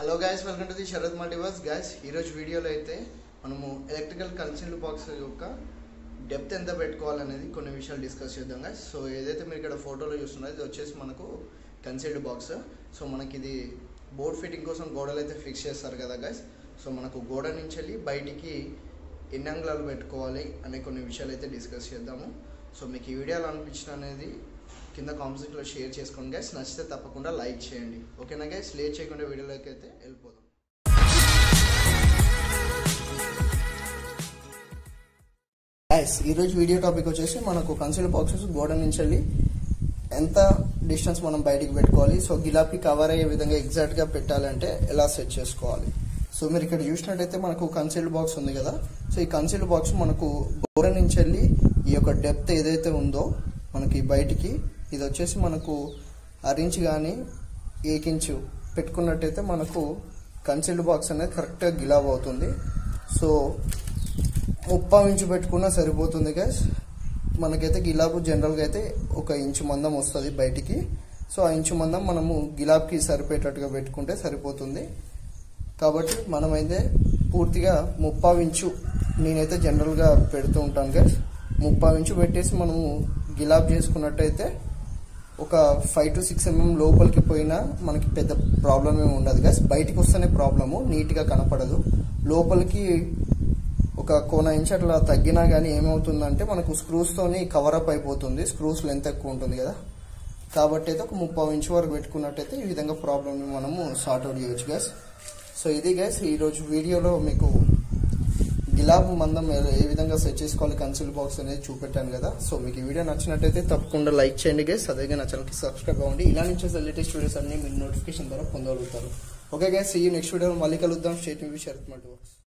hello guys welcome to the Sharath multiverse guys ఈరోజు వీడియోలో అయితే మనము ఎలక్ట్రికల్ కన్సీల్డ్ బాక్స్ యొక్క డెప్త్ ఎంత పెట్టుకోవాలనేది కొన్ని విషయాలు డిస్కస్ చేద్దాం గైస్ సో ఏదైతే మీరు ఇక్కడ ఫోటోలో చూస్తున్నారో ఇది వచ్చేసి మనకు కన్సీల్డ్ బాక్స్ సో మనకి ఇది బోర్డ్ ఫిట్టింగ్ కోసం గోడలు అయితే ఫిక్స్ చేస్తారు కదా గైస్ సో మనకు గోడ నుంచి వెళ్ళి బయటికి ఎన్ని అంగుళాలు పెట్టుకోవాలి అనే కొన్ని విషయాలు అయితే డిస్కస్ చేద్దాము సో మీకు ఈ వీడియోలో అనిపించిన అనేది కింద కామెంట్స్లో షేర్ చేసుకోండి గైస్ నచ్చితే తప్పకుండా లైక్ చేయండి ఓకేనా గైస్ లేట్ చేయకుండా వీడియోలోకి అయితే వెళ్ళిపోదాం గైస్ ఈరోజు వీడియో టాపిక్ వచ్చేసి మనకు కన్సిల్ బాక్సెస్ గోడ నుంచి వెళ్ళి ఎంత డిస్టెన్స్ మనం బయటికి పెట్టుకోవాలి సో గిలాపీ కవర్ అయ్యే విధంగా ఎగ్జాక్ట్ గా పెట్టాలంటే ఎలా సెట్ చేసుకోవాలి సో మీరు ఇక్కడ చూసినట్టయితే మనకు కన్సిల్డ్ బాక్స్ ఉంది కదా సో ఈ కన్సిల్డ్ బాక్స్ మనకు గోడ నుంచి వెళ్ళి ఈ యొక్క డెప్త్ ఏదైతే ఉందో మనకి బయటికి ఇది వచ్చేసి మనకు అరించి కానీ ఏకించు పెట్టుకున్నట్టయితే మనకు కన్సిల్డ్ బాక్స్ అనేది కరెక్ట్గా గిలాబ్ అవుతుంది సో ముప్పై ఇంచు పెట్టుకున్నా సరిపోతుంది గ్యాస్ మనకైతే గిలాబు జనరల్గా అయితే ఒక ఇంచు మందం వస్తుంది బయటికి సో ఆ ఇంచు మందం మనము గిలాబ్కి సరిపోయేటట్టుగా పెట్టుకుంటే సరిపోతుంది కాబట్టి మనమైతే పూర్తిగా ముప్పావు ఇంచు నేనైతే జనరల్గా పెడుతూ ఉంటాను గ్యాస్ ముప్పావు ఇంచు పెట్టేసి మనము గిలాబ్ చేసుకున్నట్టయితే ఒక ఫైవ్ టు సిక్స్ ఎంఎం లోపలికి పోయినా మనకి పెద్ద ప్రాబ్లం ఏమి ఉండదు గ్యాస్ బయటికి వస్తేనే ప్రాబ్లము నీట్గా కనపడదు లోపలికి ఒక కోన ఇంచ్ అట్లా తగ్గినా కానీ ఏమవుతుందంటే మనకు స్క్రూస్తోని కవర్ అప్ అయిపోతుంది స్క్రూస్ లెంత్ ఎక్కువ ఉంటుంది కదా కాబట్టి అయితే ఒక ముప్పై ఇంచ్ వరకు పెట్టుకున్నట్టయితే ఈ విధంగా ప్రాబ్లమ్ని మనము సార్ట్ అవుట్ చేయొచ్చు గ్యాస్ సో ఇది గ్యాస్ ఈరోజు వీడియోలో మీకు గిలాబ్ మందం ఏ- ఏ విధంగా సెట్ చేసుకోవాలి కన్సిల్ బాక్స్ అనేది చూపెట్టాను కదా సో మీకు ఈ వీడియో నచ్చినట్టయితే తప్పకుండా లైక్ చేయండి గైస్ అదేగా నా ఛానల్కి సబ్స్క్రైబ్ అవ్వండి ఇలా నుంచి లేటెస్ట్ వీడియోస్ అన్ని మీరు నోటిఫికేషన్ ద్వారా పొందగలుగుతారు ఓకే గైస్ ఈ నెక్స్ట్ వీడియోలో మళ్ళీ కలుద్దాం state news Sharath multi box